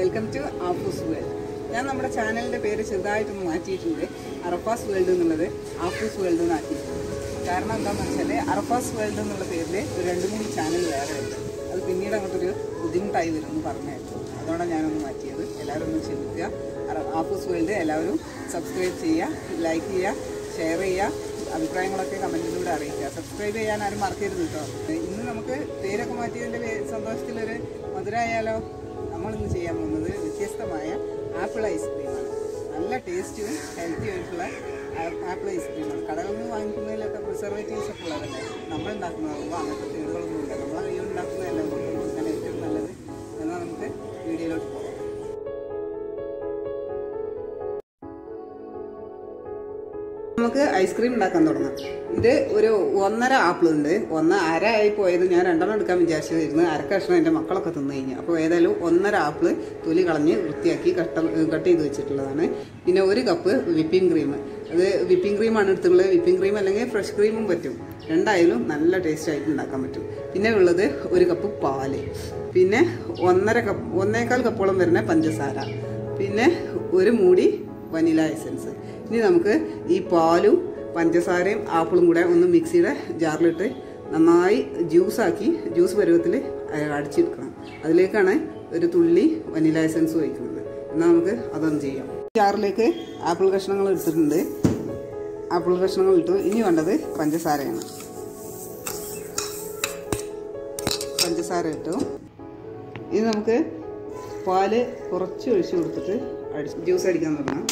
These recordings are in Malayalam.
വെൽക്കം ടു ആഫൂസ് വേൾഡ് ഞാൻ നമ്മുടെ ചാനലിൻ്റെ പേര് ചെറുതായിട്ടൊന്ന് മാറ്റിയിട്ടുണ്ട് അറഫാസ് വേൾഡ് എന്നുള്ളത് ആഫൂസ് വേൾഡ് എന്ന് ആക്കിയിട്ടുണ്ട് കാരണം എന്താണെന്ന് വെച്ചാൽ അറഫാസ് വേൾഡ് എന്നുള്ള പേരിൽ ഒരു രണ്ട് മൂന്ന് ചാനൽ വേറെ ഉണ്ട് അത് പിന്നീട് അങ്ങോട്ടൊരു ബുദ്ധിമുട്ടായി വരും എന്ന് പറഞ്ഞായിരുന്നു അതുകൊണ്ടാണ് ഞാനൊന്ന് മാറ്റിയത് എല്ലാവരും ഒന്ന് ക്ഷമിക്കുക അറ- ആഫൂസ് വേൾഡ് എല്ലാവരും സബ്സ്ക്രൈബ് ചെയ്യുക ലൈക്ക് ചെയ്യുക ഷെയർ ചെയ്യുക അഭിപ്രായങ്ങളൊക്കെ കമൻറ്റിലൂടെ അറിയിക്കുക സബ്സ്ക്രൈബ് ചെയ്യാൻ ആരും മറക്കരുത് കേട്ടോ ഇന്ന് നമുക്ക് പേരൊക്കെ മാറ്റിയതിൻ്റെ പേ- സന്തോഷത്തിലൊരു മധുരമായാലോ നമ്മളിന്ന് ചെയ്യാൻ പോകുന്നത് വ്യത്യസ്തമായ ആപ്പിൾ ഐസ്ക്രീമാണ് നല്ല ടേസ്റ്റും ഹെൽത്തി ആയിട്ടുള്ള ആ- ആപ്പിൾ ഐസ്ക്രീമാണ് കടകളിൽ നിന്ന് വാങ്ങിക്കുന്നതിലൊക്കെ പ്രിസർവേറ്റീവ്സ് ഒക്കെ ഉള്ളതല്ലേ നമ്മൾ ഉണ്ടാക്കുന്നതാകുമ്പോൾ അങ്ങനത്തെ കേടുകളൊന്നും ഇല്ല നമ്മളെ കൈ ഉണ്ടാക്കുന്നതല്ല കൊടുക്കാൻ ഏറ്റവും നല്ലത് എന്നാൽ നമുക്ക് വീഡിയോയിലോട്ട് പോകാം നമുക്ക് ഐസ്ക്രീം ഉണ്ടാക്കാൻ തുടങ്ങാം ഇത് ഒരു ഒന്നര ആപ്പിൾ ഉണ്ട് ഒന്ന് അര ആയി പോയത് ഞാൻ രണ്ടെണ്ണം എടുക്കാൻ വിചാരിച്ചതായിരുന്നു അര കഷ്ണം എൻ്റെ മക്കളൊക്കെ തിന്നു കഴിഞ്ഞു അപ്പോൾ ഏതായാലും ഒന്നര ആപ്പിൾ തൊലി കളഞ്ഞ് വൃത്തിയാക്കി കട്ട കട്ട് ചെയ്ത് വെച്ചിട്ടുള്ളതാണ് പിന്നെ ഒരു കപ്പ് വിപ്പിംഗ് ക്രീം അത് വിപ്പിംഗ് ക്രീമാണ് എടുത്തുള്ളത് വിപ്പിംഗ് ക്രീം അല്ലെങ്കിൽ ഫ്രഷ് ക്രീമും പറ്റും രണ്ടായാലും നല്ല ടേസ്റ്റ് ആയിട്ട് ഉണ്ടാക്കാൻ പറ്റും പിന്നെ ഉള്ളത് ഒരു കപ്പ് പാല് പിന്നെ ഒന്നര കപ്പ് ഒന്നേകാൽ കപ്പോളം വരുന്ന പഞ്ചസാര പിന്നെ ഒരു മൂടി വനില എസൻസ് ഇനി നമുക്ക് ഈ പാലും പഞ്ചസാരയും ആപ്പിളും കൂടെ ഒന്ന് മിക്സിയുടെ ജാറിലിട്ട് നന്നായി ജ്യൂസാക്കി ജ്യൂസ് പരുവത്തിൽ അടിച്ചെടുക്കണം അതിലേക്കാണ് ഒരു തുള്ളി വനില എസൻസ് ഒഴിക്കുന്നത് എന്നാൽ നമുക്ക് അതൊന്ന് ചെയ്യാം ജാറിലേക്ക് ആപ്പിൾ കഷ്ണങ്ങൾ എടുത്തിട്ടുണ്ട് ആപ്പിൾ കഷ്ണങ്ങൾ ഇട്ടു ഇനി വേണ്ടത് പഞ്ചസാരയാണ് പഞ്ചസാര ഇട്ടു ഇത് നമുക്ക് പാല് കുറച്ച് ഒഴിച്ച് കൊടുത്തിട്ട് അടിച്ച് ജ്യൂസ് അടിക്കാൻ തുടങ്ങാം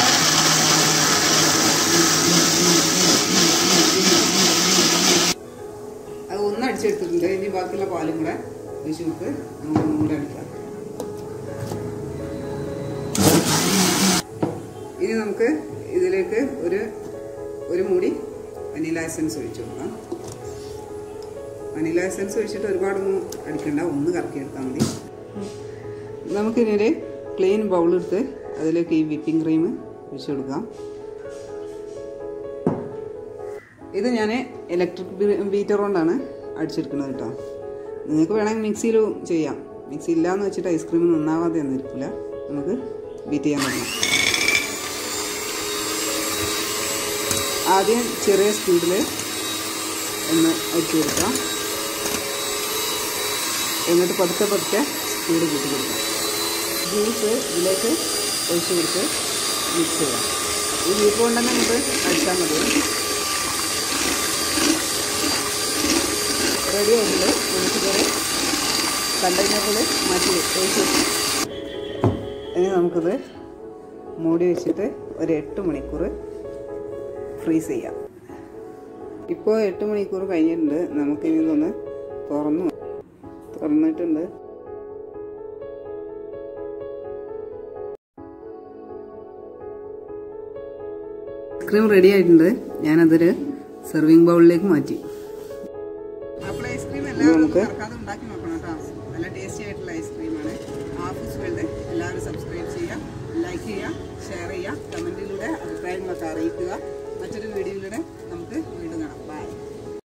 അത് ഒന്ന് അടിച്ചെടുത്തിട്ടുണ്ട് ഇനി ബാക്കിയുള്ള പാലും കൂടെ ഒഴിച്ച് നമുക്ക് നമുക്ക് ഒന്നും കൂടെ അടിക്കാം ഇനി നമുക്ക് ഇതിലേക്ക് ഒരു ഒരു മൂടി വനില എസൻസ് ഒഴിച്ചു കൊടുക്കാം വനില എസൻസ് ഒഴിച്ചിട്ട് ഒരുപാടൊന്നും അടിക്കണ്ട ഒന്ന് കറക്കിയെടുത്താൽ മതി നമുക്കിനി ഒരു ക്ലീൻ ബൗളെടുത്ത് അതിലേക്ക് ഈ വിപ്പിംഗ് ക്രീം ഒഴിച്ചു കൊടുക്കാം ഇത് ഞാൻ ഇലക്ട്രിക് ബീറ്റർ കൊണ്ടാണ് അടിച്ചെടുക്കുന്നത് കേട്ടോ നിങ്ങൾക്ക് വേണമെങ്കിൽ മിക്സിയിലും ചെയ്യാം മിക്സി ഇല്ലയെന്ന് വെച്ചിട്ട് ഐസ്ക്രീം നന്നാവാതെ ഒന്നും ഇരിക്കില്ല നമുക്ക് ബീറ്റ് ചെയ്യാൻ തുടങ്ങാം ആദ്യം ചെറിയ സ്പീഡിൽ ഒന്ന് അടിച്ചു കൊടുക്കാം എന്നിട്ട് പതുക്കെ പതുക്കെ സ്പീഡ് കൂട്ടി കൊടുക്കാം ജ്യൂസ് ഇതിലേക്ക് ഒഴിച്ച് കൊടുത്ത് മിക്സ് ചെയ്യാം ഈ വീപ്പ് കൊണ്ട് തന്നെ നമുക്ക് അടിച്ചാൽ മതി റെഡി ആയിട്ടുണ്ട് നമുക്കിതൊരു കണ്ടെയ്നറിൽ മാറ്റി ഒഴിച്ച് വെക്കാം ഇനി നമുക്കിത് മൂടി വെച്ചിട്ട് ഒരു എട്ട് മണിക്കൂർ ഫ്രീസ് ചെയ്യാം ഇപ്പോൾ എട്ട് മണിക്കൂർ കഴിഞ്ഞിട്ടുണ്ട് നമുക്കിനി ഇതൊന്ന് തുറന്നു തുറന്നിട്ടുണ്ട് ഐസ്ക്രീം റെഡി ആയിട്ടുണ്ട് ഞാനതൊരു സെർവിങ് ബൗളിലേക്ക് മാറ്റി അപ്പോൾ ഐസ്ക്രീം എല്ലാവരും മറക്കാതെ ഉണ്ടാക്കി നോക്കണം കേട്ടോ നല്ല ടേസ്റ്റി ആയിട്ടുള്ള ഐസ്ക്രീമാണ് ആഫീസ് വേൾഡ് എല്ലാവരും സബ്സ്ക്രൈബ് ചെയ്യുക ലൈക്ക് ചെയ്യുക ഷെയർ ചെയ്യുക കമൻറ്റിലൂടെ അഭിപ്രായങ്ങളൊക്കെ അറിയിക്കുക മറ്റൊരു വീഡിയോയിലൂടെ നമുക്ക് വീണ്ടും